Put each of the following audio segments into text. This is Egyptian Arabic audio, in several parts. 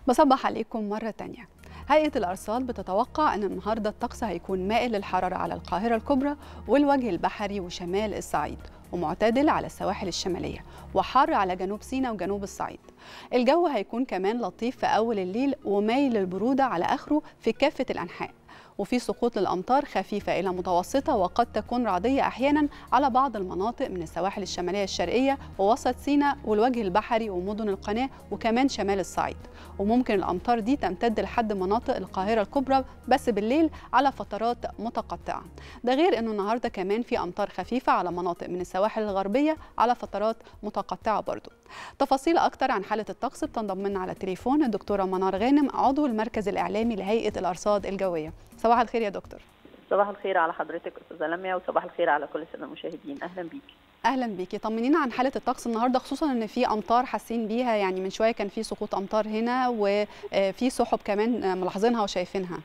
بصبح عليكم مرة تانية هيئة الأرصاد بتتوقع أن النهاردة الطقس هيكون مائل للحرارة على القاهرة الكبرى والوجه البحري وشمال الصعيد ومعتدل على السواحل الشمالية وحر على جنوب سيناء وجنوب الصعيد الجو هيكون كمان لطيف في أول الليل ومايل للبرودة على آخره في كافة الأنحاء وفي سقوط للأمطار خفيفة إلى متوسطة وقد تكون رعدية أحيانا على بعض المناطق من السواحل الشمالية الشرقية ووسط سيناء والوجه البحري ومدن القناة وكمان شمال الصعيد وممكن الأمطار دي تمتد لحد مناطق القاهرة الكبرى بس بالليل على فترات متقطعة ده غير أنه النهاردة كمان في أمطار خفيفة على مناطق من السواحل الغربية على فترات متقطعة برضو تفاصيل أكتر عن حالة الطقس بتنضم لنا على التليفون الدكتورة منار غانم عضو المركز الإعلامي لهيئة الأرصاد الجوية صباح الخير يا دكتور صباح الخير على حضرتك استاذه لميا وصباح الخير على كل الساده المشاهدين اهلا بيكي اهلا بيكي طمنينا عن حاله الطقس النهارده خصوصا ان في امطار حاسين بيها يعني من شويه كان في سقوط امطار هنا وفي سحب كمان ملاحظينها وشايفينها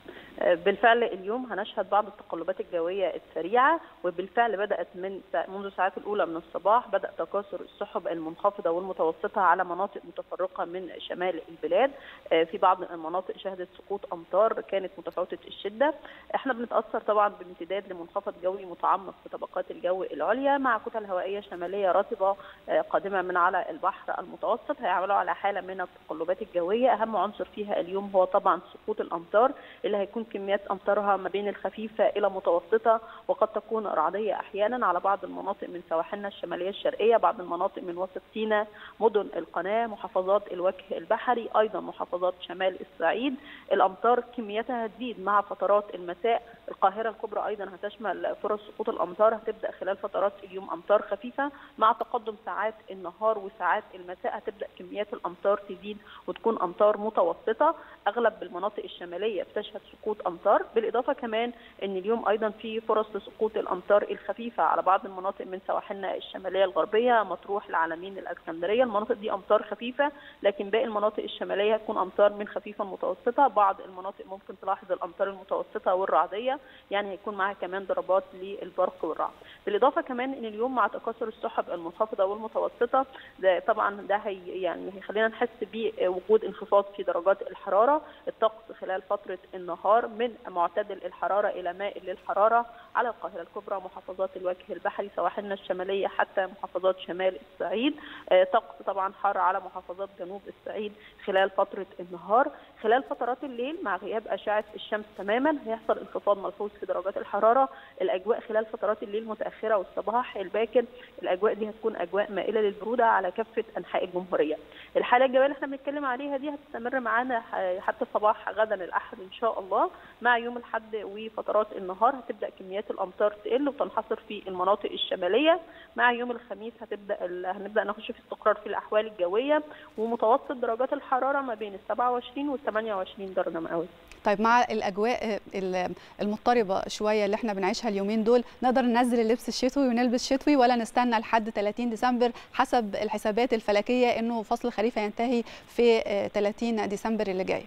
بالفعل اليوم هنشهد بعض التقلبات الجويه السريعه وبالفعل بدات من منذ الساعات الاولى من الصباح بدا تكاثر السحب المنخفضه والمتوسطه على مناطق متفرقه من شمال البلاد في بعض المناطق شهدت سقوط امطار كانت متفاوته الشده احنا بنتاثر طبعا بامتداد لمنخفض جوي متعمق في طبقات الجو العليا مع كتل هوائيه شماليه رطبه قادمه من على البحر المتوسط هيعملوا على حاله من التقلبات الجويه اهم عنصر فيها اليوم هو طبعا سقوط الامطار اللي هيكون كميات امطارها ما بين الخفيفه الى متوسطه وقد تكون رعديه احيانا على بعض المناطق من سواحلنا الشماليه الشرقيه بعض المناطق من وسط سيناء مدن القناه محافظات الوجه البحري ايضا محافظات شمال الصعيد الامطار كميتها هتزيد مع فترات المساء القاهره الكبرى ايضا هتشمل فرص سقوط الامطار هتبدا خلال فترات اليوم امطار خفيفه مع تقدم ساعات النهار وساعات المساء هتبدا كميات الامطار تزيد وتكون امطار متوسطه اغلب المناطق الشماليه بتشهد سقوط امطار بالاضافه كمان ان اليوم ايضا في فرص لسقوط الامطار الخفيفه على بعض المناطق من سواحلنا الشماليه الغربيه مطروح العلمين الاسكندريه المناطق دي امطار خفيفه لكن باقي المناطق الشماليه هتكون امطار من خفيفه متوسطه بعض المناطق ممكن تلاحظ الامطار المتوسطه والرعديه يعني هيكون معاها كمان ضربات للبرق والرعد بالاضافه كمان ان اليوم مع تكاثر السحب المنخفضه والمتوسطه ده طبعا ده هي يعني هيخلينا نحس بوجود انخفاض في درجات الحراره الطقس خلال فتره النهار من معتدل الحراره الى مائل للحراره على القاهره الكبرى محافظات الوجه البحري سواحلنا الشماليه حتى محافظات شمال الصعيد طقس طبعا حار على محافظات جنوب الصعيد خلال فتره النهار خلال فترات الليل مع غياب اشعه الشمس تماما هيحصل انخفاض ملحوظ في درجات الحراره الاجواء خلال فترات الليل المتاخره والصباح الباكر الاجواء دي هتكون اجواء مائله للبروده على كافه انحاء الجمهوريه الحاله الجويه اللي احنا بنتكلم عليها دي هتستمر معانا حتى صباح غدا الاحد ان شاء الله مع يوم الاحد وفترات النهار هتبدا كميات الامطار تقل وتنحصر في المناطق الشماليه مع يوم الخميس هتبدا هنبدا نخش في استقرار في الاحوال الجويه ومتوسط درجات الحراره ما بين ال 27 وال 28 درجه مئويه طيب مع الاجواء المضطربه شويه اللي احنا بنعيشها اليومين دول نقدر ننزل اللبس الشتوي ونلبس شتوي ولا نستنى لحد 30 ديسمبر حسب الحسابات الفلكيه انه فصل الخريف هينتهي في 30 ديسمبر اللي جاي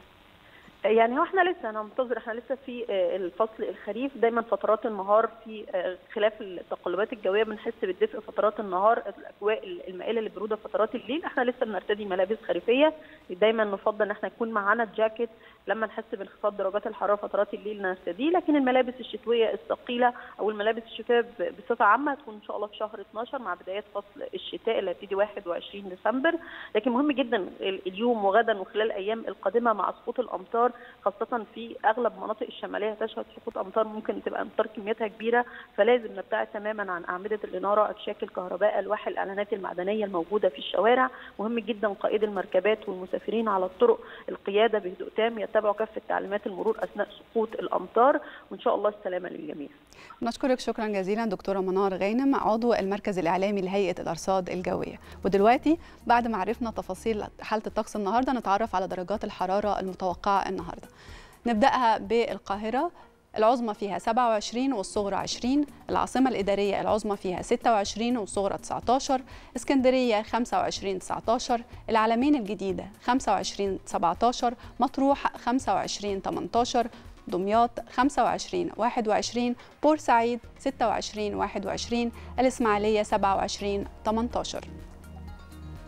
يعني هو احنا لسه ننتظر احنا لسه في الفصل الخريف دايما فترات النهار في خلاف التقلبات الجويه بنحس بالدفء فترات النهار الاجواء المائله للبروده فترات الليل احنا لسه بنرتدي ملابس خريفيه دايما نفضل ان احنا يكون معانا الجاكيت لما نحس بانخفاض درجات الحراره فترات الليل نرتديه لكن الملابس الشتويه الثقيله او الملابس الشتويه بصفه عامه هتكون ان شاء الله في شهر 12 مع بدايات فصل الشتاء اللي هيبتدي 21 ديسمبر لكن مهم جدا اليوم وغدا وخلال الايام القادمه مع سقوط الامطار خاصه في اغلب مناطق الشماليه هتشهد سقوط امطار ممكن تبقى امطار كميتها كبيره فلازم نبتعد تماما عن اعمده الاناره اكشاك الكهرباء الواح الاعلانات المعدنيه الموجوده في الشوارع مهم جدا قائد المركبات والمسافرين على الطرق القياده بهدوء تام يتبعوا كافه تعليمات المرور اثناء سقوط الامطار وان شاء الله السلامه للجميع نشكرك شكرا جزيلا دكتوره منار غانم عضو المركز الاعلامي لهيئه الارصاد الجويه ودلوقتي بعد ما عرفنا تفاصيل حاله الطقس النهارده نتعرف على درجات الحراره المتوقعه النهارده نبداها بالقاهره العظمى فيها 27 والصغرى 20 العاصمة الإدارية العظمى فيها 26 والصغرى 19 اسكندرية 25 19 العلمين الجديدة 25 17 مطروح 25 18 دمياط 25 21 بورسعيد 26 21 الإسماعيلية 27 18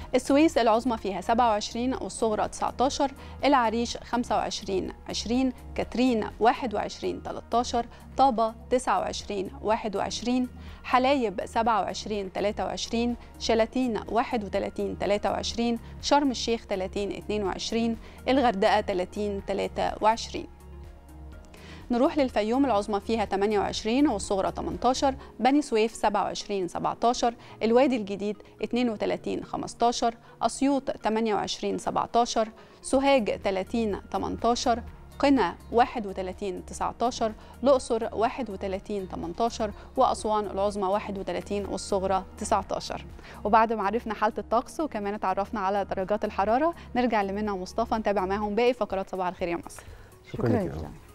السويس العظمى فيها 27 والصغرى 19 العريش 25 20 كاترين 21 13 طابة 29 21 حلايب 27 23 شلاتين 31 23 شرم الشيخ 30 22 الغردقة 30 23 نروح للفيوم العظمى فيها 28 والصغرى 18 بني سويف 27 17 الوادي الجديد 32 15 أسيوط 28 17 سوهاج 30 18 قنا 31 19 الأقصر 31 18 وأسوان العظمى 31 والصغرى 19 وبعد ما عرفنا حالة الطقس وكمان اتعرفنا على درجات الحرارة نرجع لمنى ومصطفى نتابع معاهم باقي فقرات صباح الخير يا مصر شكرا, شكرا لك